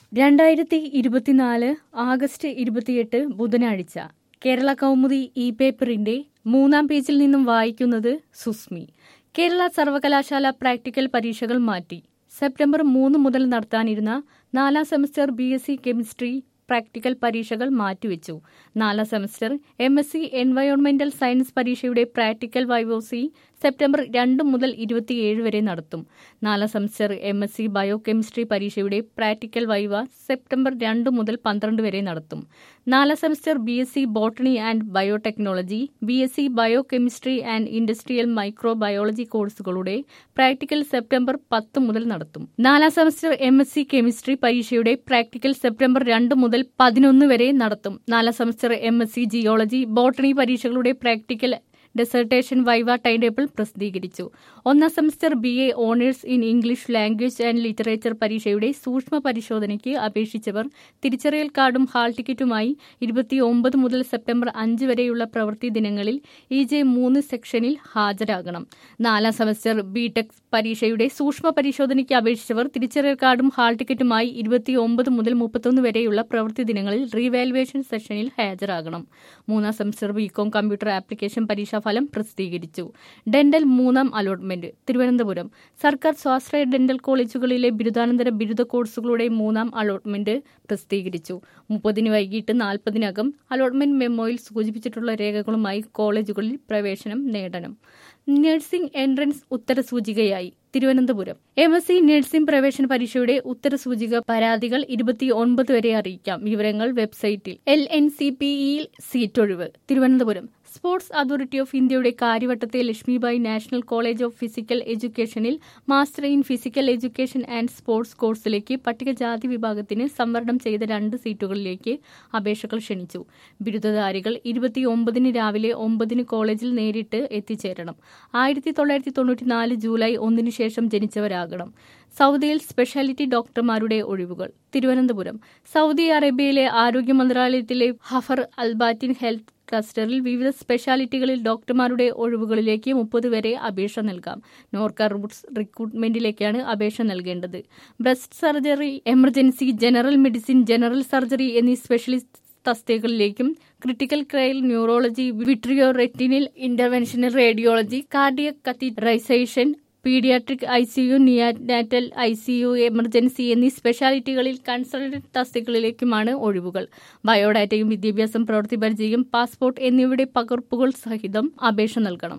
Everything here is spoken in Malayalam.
രണ്ടായിരത്തി ഇരുപത്തിനാല് ആഗസ്റ്റ് ഇരുപത്തിയെട്ട് ബുധനാഴ്ച കേരള കൗമുദി ഇ പേപ്പറിന്റെ മൂന്നാം പേജിൽ നിന്നും വായിക്കുന്നത് സുസ്മി കേരള സർവകലാശാല പ്രാക്ടിക്കൽ പരീക്ഷകൾ മാറ്റി സെപ്റ്റംബർ മൂന്ന് മുതൽ നടത്താനിരുന്ന നാലാം semester B S C chemistry practical പരീക്ഷകൾ മാറ്റിവെച്ചു നാലാം സെമസ്റ്റർ എം എസ് സി എൻവയോൺമെന്റൽ സയൻസ് പരീക്ഷയുടെ പ്രാക്ടിക്കൽ വൈവോസി സെപ്റ്റംബർ രണ്ട് മുതൽ ഇരുപത്തിയേഴ് വരെ നടത്തും നാലാം semester M S C biochemistry പരീക്ഷയുടെ പ്രാക്ടിക്കൽ വൈവ സെപ്റ്റംബർ രണ്ട് മുതൽ പന്ത്രണ്ട് വരെ നടത്തും നാലാം semester B S C botany and biotechnology B S C biochemistry and industrial microbiology കോഴ്സുകളുടെ പ്രാക്ടിക്കൽ സെപ്റ്റംബർ പത്ത് മുതൽ നടത്തും നാലാം semester M S C chemistry പരീക്ഷയുടെ പ്രാക്ടിക്കൽ സെപ്റ്റംബർ രണ്ട് മുതൽ പതിനൊന്ന് വരെ നടത്തും നാലാം semester M S C geology botany പരീക്ഷകളുടെ practical dissertation viva time table പ്രസിദ്ധീകരിച്ചു ഒന്നാം semester B A honours in English language and literature പരീക്ഷയുടെ സൂക്ഷ്മ പരിശോധനയ്ക്ക് അപേക്ഷിച്ചവർ തിരിച്ചറിയൽ കാർഡും ഹാൾ ടിക്കറ്റുമായി ഇരുപത്തിയൊമ്പത് മുതൽ സെപ്റ്റംബർ അഞ്ച് വരെയുള്ള പ്രവൃത്തി ദിനങ്ങളിൽ ഇ ജെ മൂന്ന് സെക്ഷനിൽ ഹാജരാകണം നാലാം സെമസ്റ്റർ ബി ടെക് പരീക്ഷയുടെ സൂക്ഷ്മ പരിശോധനയ്ക്ക് അപേക്ഷിച്ചവർ തിരിച്ചറിയൽ കാർഡും ഹാൾ ടിക്കറ്റുമായി ഇരുപത്തിയൊമ്പത് മുതൽ മുപ്പത്തൊന്ന് വരെയുള്ള പ്രവൃത്തി ദിനങ്ങളിൽ റീവാലുവേഷൻ സെഷനിൽ ഹാജരാകണം മൂന്നാം സെമസ്റ്റർ ബികോം കമ്പ്യൂട്ടർ ആപ്ലിക്കേഷൻ പരീക്ഷാഫലം പ്രസിദ്ധീകരിച്ചു ഡെന്റൽ മൂന്നാം അലോട്ട്മെന്റ് തിരുവനന്തപുരം സർക്കാർ സ്വാശ്രയ ഡെന്റൽ കോളേജുകളിലെ ബിരുദാനന്തര ബിരുദ കോഴ്സുകളുടെ മൂന്നാം അലോട്ട്മെന്റ് പ്രസിദ്ധീകരിച്ചു മുപ്പതിന് വൈകിട്ട് നാൽപ്പതിനകം അലോട്ട്മെന്റ് മെമ്മോയിൽ സൂചിപ്പിച്ചിട്ടുള്ള രേഖകളുമായി കോളേജുകളിൽ പ്രവേശനം നേടണം നഴ്സിംഗ് എൻട്രൻസ് ഉത്തരസൂചികയായി Thiruvananthapuram M S C nursing പ്രവേശന പരീക്ഷയുടെ ഉത്തരസൂചിക പരാതികൾ ഇരുപത്തിയൊൻപത് വരെ അറിയിക്കാം വിവരങ്ങൾ വെബ്സൈറ്റിൽ എൽ എൻ സി പി ഇയിൽ സീറ്റൊഴിവ് തിരുവനന്തപുരം സ്പോർട്സ് അതോറിറ്റി ഓഫ് ഇന്ത്യയുടെ കാര്യവട്ടത്തെ Lakshmibai national college of physical എഡ്യൂക്കേഷനിൽ master in physical education and sports കോഴ്സിലേക്ക് പട്ടികജാതി വിഭാഗത്തിന് സംവരണം ചെയ്ത രണ്ട് സീറ്റുകളിലേക്ക് അപേക്ഷകൾ ക്ഷണിച്ചു ബിരുദധാരികൾ ഇരുപത്തിയൊമ്പതിന് രാവിലെ ഒമ്പതിന് കോളേജിൽ നേരിട്ട് എത്തിച്ചേരണം ആയിരത്തി തൊള്ളായിരത്തി തൊണ്ണൂറ്റിനാല് ജൂലൈ ഒന്നിനു ശേഷം ജനിച്ചവരാകണം സൗദിയിൽ സ്പെഷ്യാലിറ്റി ഡോക്ടർമാരുടെ ഒഴിവുകൾ തിരുവനന്തപുരം സൗദി അറേബ്യയിലെ ആരോഗ്യ മന്ത്രാലയത്തിലെ ഹഫർ അൽബാറ്റിൻ ഹെൽത്ത് ക്ലസ്റ്ററിൽ വിവിധ സ്പെഷ്യാലിറ്റികളിൽ ഡോക്ടർമാരുടെ ഒഴിവുകളിലേക്ക് മുപ്പത് വരെ അപേക്ഷ നൽകാം നോർക്ക റൂട്ട്സ് റിക്രൂട്ട്മെന്റിലേക്കാണ് അപേക്ഷ നൽകേണ്ടത് breast surgery emergency general medicine general surgery എന്നീ സ്പെഷ്യലിസ്റ്റ് തസ്തികകളിലേക്കും critical care neurology vitreo retinal interventional radiology cardiac catheterisation paediatric I C U neonatal I C U emergency എന്നീ സ്പെഷ്യാലിറ്റികളിൽ കൺസൾട്ടന്റ് തസ്തികകളിലേക്കുമാണ് ഒഴിവുകൾ ബയോഡാറ്റയും വിദ്യാഭ്യാസം പ്രവൃത്തി പരിചയം പാസ്പോർട്ട് എന്നിവയുടെ പകർപ്പുകൾ സഹിതം അപേക്ഷ നൽകണം